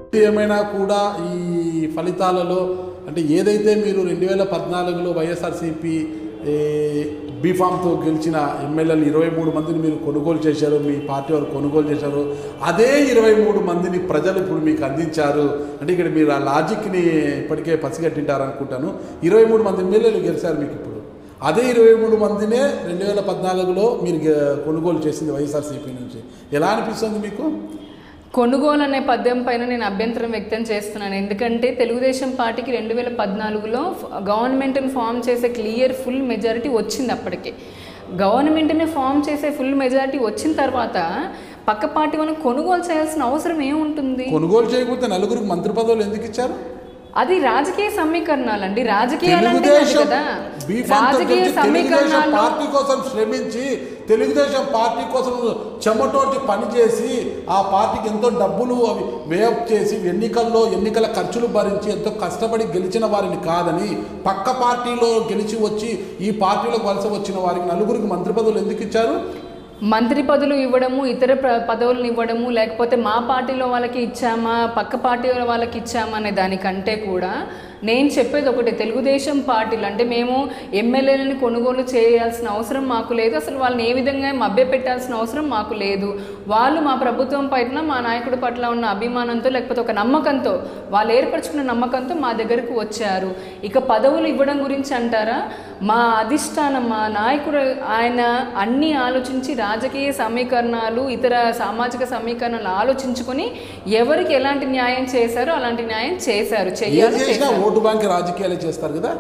ఏమైనా కూడా ఈ ఫలితాలలో అంటే ఏదైతే మీరు రెండు వేల పద్నాలుగులో వైఎస్ఆర్సీపీ బీఫామ్తో గెలిచిన ఎమ్మెల్యేలు ఇరవై మూడు మందిని మీరు కొనుగోలు చేశారు మీ పార్టీ వారు కొనుగోలు చేశారు అదే ఇరవై మూడు మందిని ప్రజలు ఇప్పుడు మీకు అందించారు అంటే ఇక్కడ మీరు ఆ లాజిక్ని ఇప్పటికే పసిగట్టింటారు అనుకుంటాను ఇరవై మూడు మంది ఎమ్మెల్యేలు గెలిచారు మీకు ఇప్పుడు అదే ఇరవై మూడు మందినే రెండు వేల పద్నాలుగులో మీరు గె- కొనుగోలు చేసింది వైఎస్ఆర్సీపీ నుంచి ఎలా అనిపిస్తుంది మీకు కొనుగోలు అనే పద్యం పైన నేను అభ్యంతరం వ్యక్తం చేస్తున్నాను ఎందుకంటే తెలుగుదేశం పార్టీకి రెండు వేల పద్నాలుగులో గవర్నమెంట్ని ఫామ్ చేసే క్లియర్ ఫుల్ మెజారిటీ వచ్చింది అప్పటికే గవర్నమెంట్ని ఫామ్ చేసే ఫుల్ మెజారిటీ వచ్చిన తర్వాత పక్క పార్టీ మనం కొనుగోలు చేయాల్సిన అవసరం ఏముంటుంది కొనుగోలు చేయకపోతే నలుగురికి మంత్రి పదవులు ఎందుకు ఇచ్చారు అది రాజకీయ సమీకరణాలండి రాజకీయాలు అంటే అది తెలుగుదేశం కదా బీఫామ్ తో రాజకీయ గెలిచి తెలుగుదేశం సమీకరణాలు పార్టీ కోసం శ్రమించి తెలుగుదేశం పార్టీ కోసం చెమటోటి పనిచేసి ఆ పార్టీకి ఎంతో డబ్బులు అవి వేప్ చేసి ఎన్నికల్లో ఎన్నికల ఖర్చులు భరించి ఎంతో కష్టపడి గెలిచిన వారిని కాదని పక్క పార్టీలో గెలిచి వచ్చి ఈ పార్టీలోకి వలస వచ్చిన వారికి నలుగురికి మంత్రి పదవులు ఎందుకు ఇచ్చారు మంత్రి పదవులు ఇవ్వడము ఇతర ప్ర- పదవులను ఇవ్వడము లేకపోతే మా పార్టీలో వాళ్ళకి ఇచ్చామా పక్క పార్టీ వాళ్ళకి ఇచ్చామా అనే దానికంటే కూడా నేను చెప్పేది ఒకటి తెలుగుదేశం పార్టీలు అంటే మేము ఎమ్మెల్యేలను కొనుగోలు చేయాల్సిన అవసరం మాకు లేదు అసలు వాళ్ళని ఏ విధంగా మభ్య పెట్టాల్సిన అవసరం మాకు లేదు వాళ్ళు మా ప్రభుత్వం పైన మా నాయకుడి పట్ల ఉన్న అభిమానంతో లేకపోతే ఒక నమ్మకంతో వాళ్ళు ఏర్పరచుకున్న నమ్మకంతో మా దగ్గరకు వచ్చారు ఇక పదవులు ఇవ్వడం గురించి అంటారా మా అధిష్టానం మా నాయకుడు ఆయన అన్నీ ఆలోచించి రాజకీయ సమీకరణాలు ఇతర సామాజిక సమీకరణాలు ఆలోచించుకొని ఎవరికి ఎలాంటి న్యాయం చేశారో అలాంటి న్యాయం చేశారు ఏం చెయ్యాలి చేసినా చేశారు. ఓటు బ్యాంక్ రాజకీయాలే చేస్తారు కదా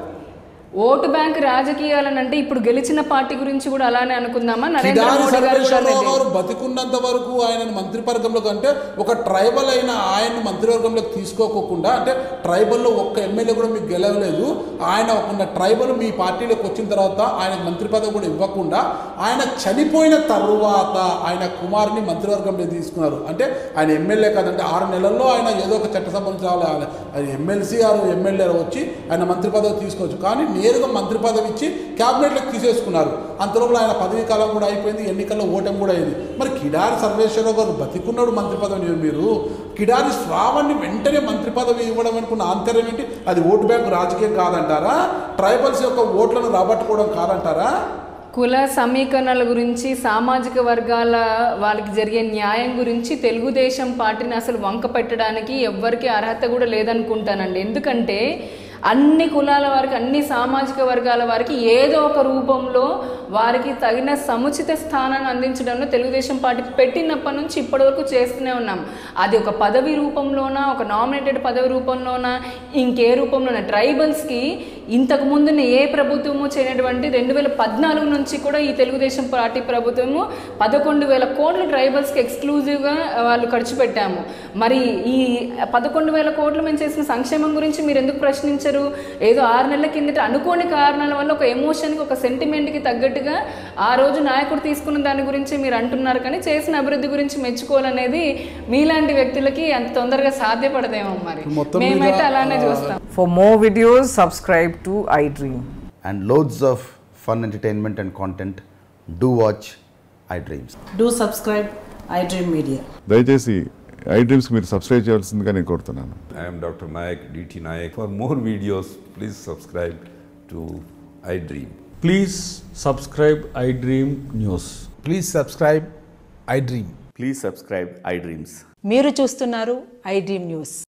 ఓటు బ్యాంక్ రాజకీయాలని అంటే ఇప్పుడు గెలిచిన పార్టీ గురించి కూడా అలానే అనుకుందామా నరేంద్ర కిడారి మోడీ గారు కూడా సర్వేశ్వరరావు అనేది. గారు బతికున్నంత వరకు ఆయన మంత్రివర్గంలో కంటే ఒక ట్రైబల్ అయిన ఆయన మంత్రివర్గంలోకి తీసుకోకోకుండా అంటే ట్రైబల్లో ఒక్క ఎమ్మెల్యే కూడా మీకు గెలవలేదు ఆయన ఒక ట్రైబల్ మీ పార్టీలోకి వచ్చిన తర్వాత ఆయన మంత్రి పదవి కూడా ఇవ్వకుండా ఆయన చనిపోయిన తరువాత ఆయన కుమారుని మంత్రివర్గంలో తీసుకున్నారు అంటే ఆయన ఎమ్మెల్యే కాదంటే ఆరు నెలల్లో ఆయన ఏదో ఒక చట్టసభ నుంచి రావాలి ఆయన ఎమ్మెల్సీ ఆరు ఎమ్మెల్యే వచ్చి ఆయన మంత్రి పదవి తీసుకోవచ్చు కానీ నేరుగా మంత్రి పదవి ఇచ్చి క్యాబినెట్లోకి తీసేసుకున్నారు అంతలోపల ఆయన పదవీ కాలం కూడా అయిపోయింది ఎన్నికల్లో ఓటమి కూడా అయింది మరి కిడారి సర్వేశ్వరరావు గారు బతికున్నాడు మంత్రి పదవిని మీరు కిడారి శ్రావణ్ని వెంటనే మంత్రి పదవి ఇవ్వడం అనుకున్న ఆంతర్యం ఏంటి అది ఓటు బ్యాంకు రాజకీయం కాదంటారా ట్రైబల్స్ యొక్క ఓట్లను రాబట్టుకోవడం కాదంటారా కుల సమీకరణల గురించి సామాజిక వర్గాల వాళ్ళకి జరిగే న్యాయం గురించి తెలుగుదేశం పార్టీని అసలు వంక పెట్టడానికి ఎవ్వరికి అర్హత కూడా లేదనుకుంటానండి ఎందుకంటే అన్ని కులాల వారికి అన్ని సామాజిక వర్గాల వారికి ఏదో ఒక రూపంలో వారికి తగిన సముచిత స్థానాన్ని అందించడంలో తెలుగుదేశం పార్టీ పెట్టినప్పటి నుంచి ఇప్పటివరకు చేస్తూనే ఉన్నాం అది ఒక పదవి రూపంలోనా ఒక నామినేటెడ్ పదవి రూపంలోనా ఇంకే రూపంలోనా ట్రైబల్స్కి ఇంతకు ముందున్న ఏ ప్రభుత్వము చేయనటువంటి రెండు వేల పద్నాలుగు నుంచి కూడా ఈ తెలుగుదేశం పార్టీ ప్రభుత్వము పదకొండు వేల కోట్లు ట్రైబల్స్కి ఎక్స్క్లూజివ్గా వాళ్ళు ఖర్చు పెట్టాము మరి ఈ పదకొండు వేల కోట్లు మేము చేసిన సంక్షేమం గురించి మీరు ఎందుకు ప్రశ్నించరు ఏదో ఆరు నెలల కిందట అనుకోని కారణాల వల్ల ఒక ఎమోషన్కి ఒక సెంటిమెంట్కి తగ్గట్టుగా ఆ రోజు నాయకుడు తీసుకున్న దాని గురించి మీరు అంటున్నారు కానీ చేసిన అభివృద్ధి గురించి మెచ్చుకోవాలనేది మీలాంటి వ్యక్తులకి అంత తొందరగా సాధ్యపడదేమో మరి మొత్తం మీద, మేమైతే అలానే చూస్తాం For more videos, subscribe to iDream. and loads of fun entertainment and content, do watch iDreams. Do subscribe iDream Media. దయచేసి ఐ డ్రీమ్స్కి మీరు సబ్స్క్రైబ్ చేయాల్సిందిగా నేను కోరుతున్నాను I am Dr. Nayak, DT Nayak. For more videos, please subscribe to iDream. Please subscribe iDream News. Please subscribe iDream. Please subscribe iDreams. మీరు చూస్తున్నారు iDream news